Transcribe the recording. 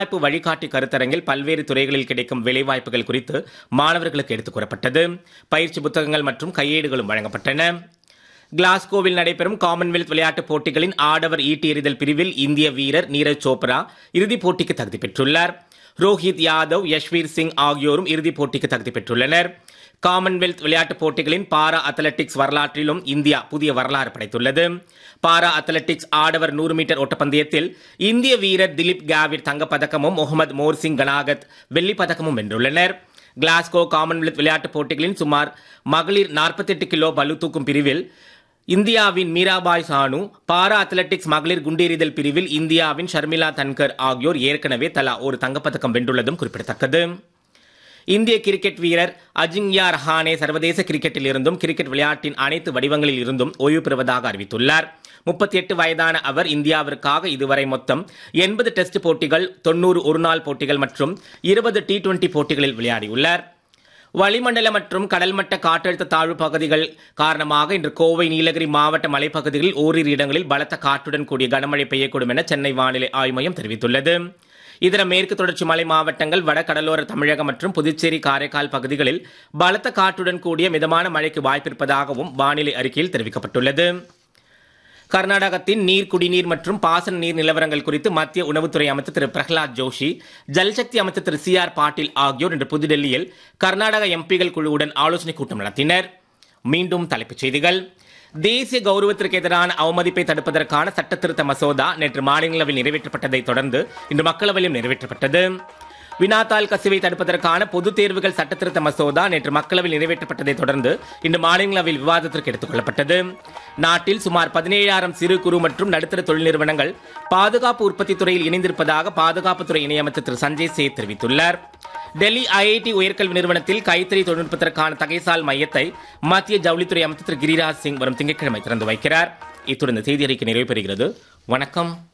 வேலைவாய்ப்பு வழிகாட்டி கருத்தரங்கில் பல்வேறு துறைகளில் கிடைக்கும் வேலைவாய்ப்புகள் குறித்து மாணவர்களுக்கு எடுத்துக் கூறப்பட்டது பயிற்சி புத்தகங்கள் மற்றும் கையேடுகளும் வழங்கப்பட்டன கிளாஸ்கோவில் நடைபெறும் காமன்வெல்த் விளையாட்டுப் போட்டிகளின் ஆடவர் ஈட்டி எறிதல் பிரிவில் இந்திய வீரர் நீரஜ் சோப்ரா இறுதிப் போட்டிக்கு தகுதி பெற்றுள்ளார் ரோஹித் யாதவ் யஷ்வீர் சிங் ஆகியோரும் இறுதிப் போட்டிக்கு தகுதி பெற்றுள்ளனர் காமன்வெல்த் விளையாட்டுப் போட்டிகளின் பாரா அத்லெட்டிக்ஸ் வரலாற்றிலும் இந்தியா புதிய வரலாறு படைத்துள்ளது பாரா அத்லெட்டிக்ஸ் ஆடவர் நூறு மீட்டர் ஓட்டப்பந்தயத்தில் இந்திய வீரர் திலீப் காவிர் தங்கப்பதக்கமும் முகமது மோர்சிங் கனாகத் வெள்ளிப் பதக்கமும் வென்றுள்ளனர் கிளாஸ்கோ காமன்வெல்த் விளையாட்டுப் போட்டிகளின் சுமார் மகளிர் 48 கிலோ பளு தூக்கும் பிரிவில் இந்தியாவின் மீராபாய் சானு பாரா அத்லெட்டிக்ஸ் மகளிர் குண்டெறிதல் பிரிவில் இந்தியாவின் ஷர்மிளா தன்கர் ஆகியோர் ஏற்கனவே தலா ஒரு தங்கப்பதக்கம் வென்றுள்ளதும் குறிப்பிடத்தக்கது இந்திய கிரிக்கெட் வீரர் அஜிங்யா ரஹானே சர்வதேச கிரிக்கெட்டில் இருந்தும் கிரிக்கெட் விளையாட்டின் அனைத்து வடிவங்களில் இருந்தும் ஓய்வு பெறுவதாக அறிவித்துள்ளார் முப்பத்தி எட்டு வயதான அவர் இந்தியாவிற்காக இதுவரை மொத்தம் எண்பது டெஸ்ட் போட்டிகள் தொண்ணூறு ஒருநாள் போட்டிகள் மற்றும் இருபது டி டுவெண்டி போட்டிகளில் விளையாடியுள்ளார் வளிமண்டல மற்றும் கடல்மட்ட காற்றழுத்த தாழ்வு பகுதிகள் காரணமாக இன்று கோவை நீலகிரி மாவட்ட மலைப்பகுதிகளில் ஓரிரு இடங்களில் பலத்த காற்றுடன் கூடிய கனமழை பெய்யக்கூடும் என சென்னை வானிலை ஆய்வு மையம் தெரிவித்துள்ளது இதர மேற்கு தொடர்ச்சி மலை மாவட்டங்கள் வட கடலோர தமிழகம் மற்றும் புதுச்சேரி காரைக்கால் பகுதிகளில் பலத்த காற்றுடன் கூடிய மிதமான மழைக்கு வாய்ப்பிருப்பதாகவும் வானிலை அறிக்கையில் தெரிவிக்கப்பட்டுள்ளது கர்நாடகத்தின் நீர் குடிநீர் மற்றும் பாசன நீர் நிலவரங்கள் குறித்து மத்திய உணவுத்துறை அமைச்சர் திரு பிரகலாத் ஜோஷி ஜல்சக்தி அமைச்சர் திரு சி ஆர் பாட்டீல் ஆகியோர் இன்று புதுடெல்லியில் கர்நாடக எம்பிகள் குழுவுடன் ஆலோசனை கூட்டம் நடத்தினர் மீண்டும் தலைப்புச் செய்திகள் தேசிய கௌரவத்திற்கு எதிரான அவமதிப்பை தடுப்பதற்கான சட்ட திருத்த மசோதா நேற்று மாநிலங்களவையில் நிறைவேற்றப்பட்டதை தொடர்ந்து இன்று மக்களவையிலும் நிறைவேற்றப்பட்டது வினாத்தாள் கசிவை தடுப்பதற்கான பொதுத் தேர்வுகள் சட்ட திருத்த மசோதா நேற்று மக்களவையில் நிறைவேற்றப்பட்டதை தொடர்ந்து இன்று மாநிலங்களவையில் விவாதத்திற்கு எடுத்துக் கொள்ளப்பட்டது நாட்டில் சுமார் பதினேழாயிரம் சிறு குறு மற்றும் நடுத்தர தொழில் நிறுவனங்கள் பாதுகாப்பு உற்பத்தி துறையில் இணைந்திருப்பதாக பாதுகாப்புத்துறை இணையமைச்சர் திரு சஞ்சய் சேத் தெரிவித்துள்ளார் டெல்லி ஐஐடி உயர்கல்வி நிறுவனத்தில் கைத்தறி தொழில்நுட்பத்திற்கான தகைசால் மையத்தை மத்திய ஜவுளித்துறை அமைச்சர் திரு கிரிராஜ் சிங் வரும் திங்கட்கிழமை திறந்து வைக்கிறார் இத்துடன் இந்த செய்தி அறிக்கை நிறைவு பெறுகிறது வணக்கம்